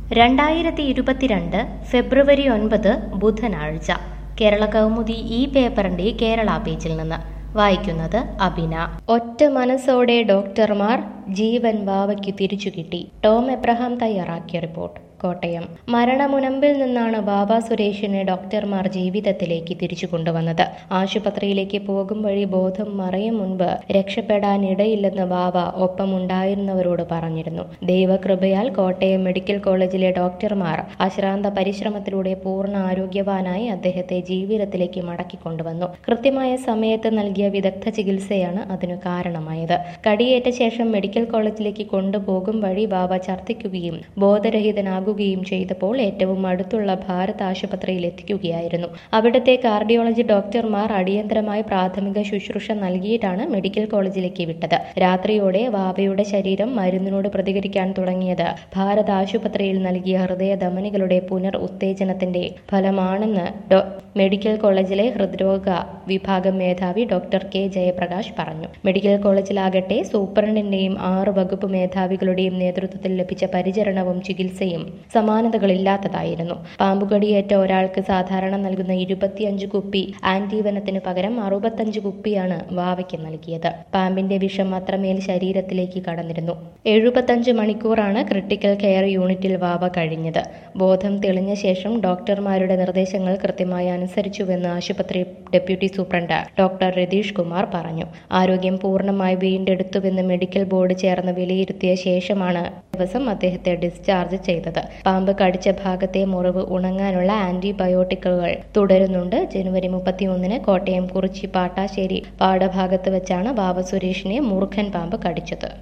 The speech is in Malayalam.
രണ്ടായിരത്തി ഇരുപത്തിരണ്ട് ഫെബ്രുവരി ഒൻപത് ബുധനാഴ്ച കേരള കൗമുദി ഈ പേപ്പറിന്റെ കേരള പേജിൽ നിന്ന് വായിക്കുന്നത് അബിന ഒറ്റ മനസ്സോടെ ഡോക്ടർമാർ ജീവൻ വാവയ്ക്ക് തിരിച്ചു കിട്ടി ടോം എബ്രഹാം തയ്യാറാക്കിയ റിപ്പോർട്ട് കോട്ടയം മരണമുനമ്പിൽ നിന്നാണ് ബാബ സുരേഷിനെ ഡോക്ടർമാർ ജീവിതത്തിലേക്ക് തിരിച്ചു കൊണ്ടുവന്നത് ആശുപത്രിയിലേക്ക് പോകും വഴി ബോധം മറയും മുൻപ് രക്ഷപ്പെടാനിടയില്ലെന്ന് ബാബ ഒപ്പമുണ്ടായിരുന്നവരോട് പറഞ്ഞിരുന്നു ദൈവകൃപയാൽ കോട്ടയം മെഡിക്കൽ കോളേജിലെ ഡോക്ടർമാർ അശ്രാന്ത പരിശ്രമത്തിലൂടെ പൂർണ്ണ ആരോഗ്യവാനായി അദ്ദേഹത്തെ ജീവിതത്തിലേക്ക് മടക്കിക്കൊണ്ടുവന്നു കൃത്യമായ സമയത്ത് നൽകിയ വിദഗ്ധ ചികിത്സയാണ് അതിനു കാരണമായത് കടിയേറ്റ ശേഷം മെഡിക്കൽ കോളേജിലേക്ക് കൊണ്ടുപോകും വഴി ബാബ ഛർദ്ദിക്കുകയും ബോധരഹിതനാകുകയും ചെയ്തപ്പോൾ ഏറ്റവും അടുത്തുള്ള ഭാരത് ആശുപത്രിയിൽ എത്തിക്കുകയായിരുന്നു അവിടുത്തെ കാർഡിയോളജി ഡോക്ടർമാർ അടിയന്തരമായി പ്രാഥമിക ശുശ്രൂഷ നൽകിയിട്ടാണ് മെഡിക്കൽ കോളേജിലേക്ക് വിട്ടത് രാത്രിയോടെ ബാബയുടെ ശരീരം മരുന്നിനോട് പ്രതികരിക്കാൻ തുടങ്ങിയത് ഭാരത് ആശുപത്രിയിൽ നൽകിയ ഹൃദയ ധമനികളുടെ പുനർ ഉത്തേജനത്തിന്റെ ഫലമാണെന്ന് ഡോ- മെഡിക്കൽ കോളേജിലെ ഹൃദ്രോഗ വിഭാഗം മേധാവി ഡോക്ടർ കെ ജയപ്രകാശ് പറഞ്ഞു മെഡിക്കൽ കോളേജിലാകട്ടെ സൂപ്രണ്ടിന്റെയും ആറ് വകുപ്പ് മേധാവികളുടെയും നേതൃത്വത്തിൽ ലഭിച്ച പരിചരണവും ചികിത്സയും സമാനതകളില്ലാത്തതായിരുന്നു പാമ്പുകടിയേറ്റ ഒരാൾക്ക് സാധാരണ നൽകുന്ന ഇരുപത്തിയഞ്ച് കുപ്പി ആന്റിവനത്തിന് പകരം അറുപത്തഞ്ച് കുപ്പിയാണ് വാവയ്ക്ക് നൽകിയത് പാമ്പിന്റെ വിഷം അത്രമേൽ ശരീരത്തിലേക്ക് കടന്നിരുന്നു എഴുപത്തഞ്ച് മണിക്കൂറാണ് ക്രിട്ടിക്കൽ കെയർ യൂണിറ്റിൽ വാവ കഴിഞ്ഞത് ബോധം തെളിഞ്ഞ ശേഷം ഡോക്ടർമാരുടെ നിർദ്ദേശങ്ങൾ കൃത്യമായി അനുസരിച്ചുവെന്ന് ആശുപത്രി deputy superintendent doctor Ratheesh Kumar പറഞ്ഞു ആരോഗ്യം പൂർണ്ണമായി വീണ്ടെടുത്തുവെന്ന് മെഡിക്കൽ ബോർഡ് ചേർന്ന് വിലയിരുത്തിയ ശേഷമാണ് ദിവസം അദ്ദേഹത്തെ ഡിസ്ചാർജ് ചെയ്തത് പാമ്പ് കടിച്ച ഭാഗത്തെ മുറിവ് ഉണങ്ങാനുള്ള ആന്റിബയോട്ടിക്കുകൾ തുടരുന്നുണ്ട് ജനുവരി മുപ്പത്തിയൊന്നിന് കോട്ടയം കുറിച്ചി പാട്ടാശ്ശേരി പാടഭാഗത്ത് വെച്ചാണ് ബാബ സുരേഷിനെ മൂർഖൻ പാമ്പ് കടിച്ചത്